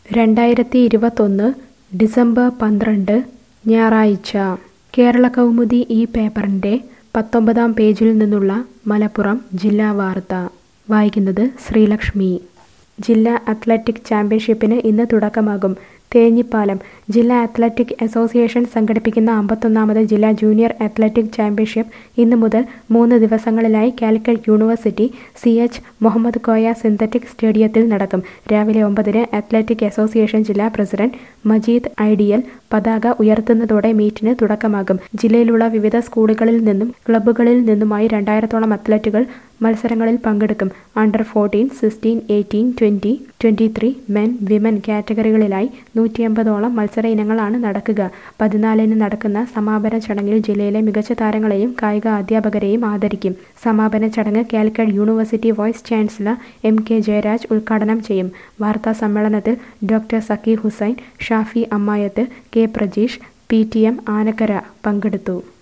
രണ്ടായിരത്തി ഇരുപത്തൊന്ന് ഡിസംബർ പന്ത്രണ്ട് ഞായറാഴ്ച കേരള കൗമുദി ഈ പേപ്പറിൻ്റെ പത്തൊമ്പതാം പേജിൽ നിന്നുള്ള മലപ്പുറം ജില്ലാ വാർത്ത വായിക്കുന്നത് ശ്രീലക്ഷ്മി ജില്ലാ അത്ലറ്റിക് ചാമ്പ്യൻഷിപ്പിന് ഇന്ന് തുടക്കമാകും തേഞ്ഞിപ്പാലം ജില്ലാ അത്ലറ്റിക് അസോസിയേഷൻ സംഘടിപ്പിക്കുന്ന അമ്പത്തൊന്നാമത് ജില്ലാ ജൂനിയർ അത്ലറ്റിക് ചാമ്പ്യൻഷിപ്പ് ഇന്ന് മുതൽ മൂന്ന് ദിവസങ്ങളിലായി Calicut university C H Muhammad Koya synthetic സ്റ്റേഡിയത്തിൽ നടക്കും രാവിലെ ഒമ്പതിന് അത്ലറ്റിക് അസോസിയേഷൻ ജില്ലാ പ്രസിഡന്റ് മജീദ് ഐഡിയൽ പതാക ഉയർത്തുന്നതോടെ മീറ്റിന് തുടക്കമാകും ജില്ലയിലുള്ള വിവിധ സ്കൂളുകളിൽ നിന്നും ക്ലബ്ബുകളിൽ നിന്നുമായി രണ്ടായിരത്തോളം അത്ലറ്റുകൾ മത്സരങ്ങളിൽ പങ്കെടുക്കും under fourteen sixteen eighteen twenty twenty three men women കാറ്റഗറികളിലായി നൂറ്റി അമ്പതോളം മത്സര ഇനങ്ങളാണ് നടക്കുക പതിനാലിന് നടക്കുന്ന സമാപന ചടങ്ങിൽ ജില്ലയിലെ മികച്ച താരങ്ങളെയും കായിക അധ്യാപകരെയും ആദരിക്കും സമാപന ചടങ്ങ് Calicut university vice chancellor M K Jayaraj ഉദ്ഘാടനം ചെയ്യും വാർത്താ സമ്മേളനത്തിൽ doctor Zakir Hussain Shafi Ammayath K Prajeesh P T M Anakkara പങ്കെടുത്തു